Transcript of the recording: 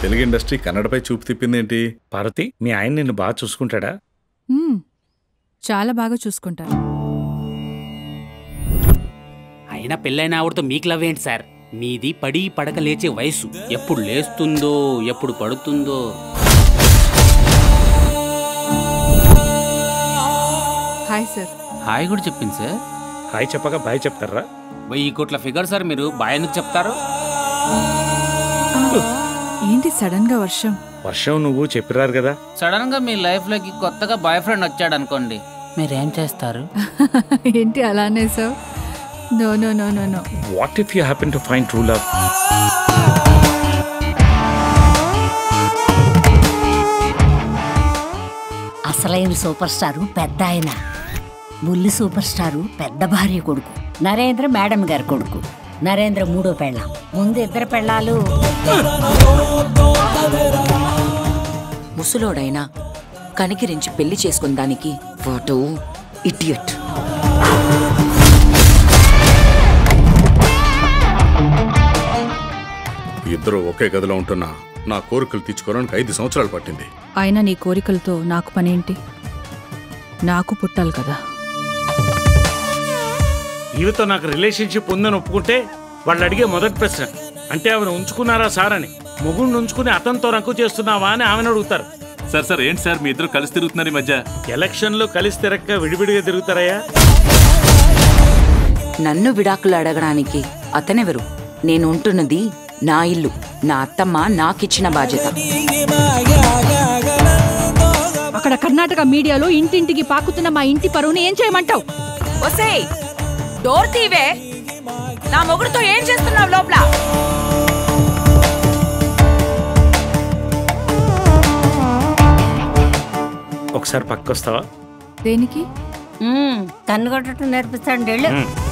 Telugu industry కన్నడపై చూపు తిప్పిందేంటి పార్వతి మీ ఆయన నిన్ను బాగా చూసుకుంటాడా మ్మ్. చాలా బాగా చూసుకుంటారు అయినా పెళ్ళైన ఆవిడతో మీకు లవ్ ఏంటి సార్ మీది పడి పడక లేచే వయసు ఎప్పుడు లేస్తుందో ఎప్పుడు పడుతుందో హాయ్ సార్ హాయ్ కూడా చెప్పింది సార్ హాయ్ చెప్పగా బాయ్ చెప్తారా వెయ్యి కోట్ల ఫిగర్ సార్ మీరు బాయ్ ఎందుకు చెప్తారు ఏంటి సడన్ గా వర్షం వర్షం నువ్వు చెప్పిరారు కదా సడన్ గా మీ లైఫ్ లోకి కొత్తగా బాయ్ ఫ్రెండ్ వచ్చాడు అనుకోండి మీరేం చేస్తారు ఏంటి అలానే sir no no no no no what if you happen to find true love అసలైన సూపర్ స్టారు పెద్ద ఆయన బుల్లి సూపర్ స్టారు పెద్ద భార్య కొడుకు నరేంద్ర మేడం గారి కొడుకు నరేంద్ర మూడో పెళ్ళాం ముందు ఇద్దరు పెళ్ళాలు ముసలోడైనా కనికిరించి పెళ్లి చేసుకుందానికి వాటో ఇడియట్ ఇద్దరు ఒకే గదిలో ఉంటున్నా నా కోరికలు తీర్చుకోవడానికి ఐదు సంవత్సరాలు పట్టింది అయినా నీ కోరికలతో నాకు పనేంటి నాకు పుట్టాలి కదా ఈవితో నాకు రిలేషన్షిప్ ఉందని ఒప్పుకుంటే వాళ్ళు అడిగే మొదటి ప్రశ్న అంటే ఆమెను ఉంచుకున్నారా సార్ అని మొగుడిని ఉంచుకుని అతనితో రంకు చేస్తున్నావా అని ఆమెను అడుగుతారు సార్ సార్ ఏంటి సార్ మీ ఇద్దరు కలిసి తిరుగుతున్నారు ఈ మధ్య ఎలక్షన్లో కలిసి తిరక్క విడివిడిగా తిరుగుతారయ్యా నన్ను విడాకులు అడగడానికి అతనెవరు నేను ఉంటున్నది నా ఇల్లు నా అత్తమ్మ నాకిచ్చిన బాధ్యత అక్కడ కర్ణాటక మీడియాలో ఇంటింటికి పాకుతున్న మా ఇంటి పరువుని ఏం చేయమంటావు ఒసేయ్ డోర్ తీవే నా మొగుడుతో ఏం చేస్తున్నావు లోపల ఒకసారి పక్కొస్తావా దేనికి మ్మ్, కన్ను కొట్టడం నేర్పిస్తాడు వెళ్ళు మ్మ్.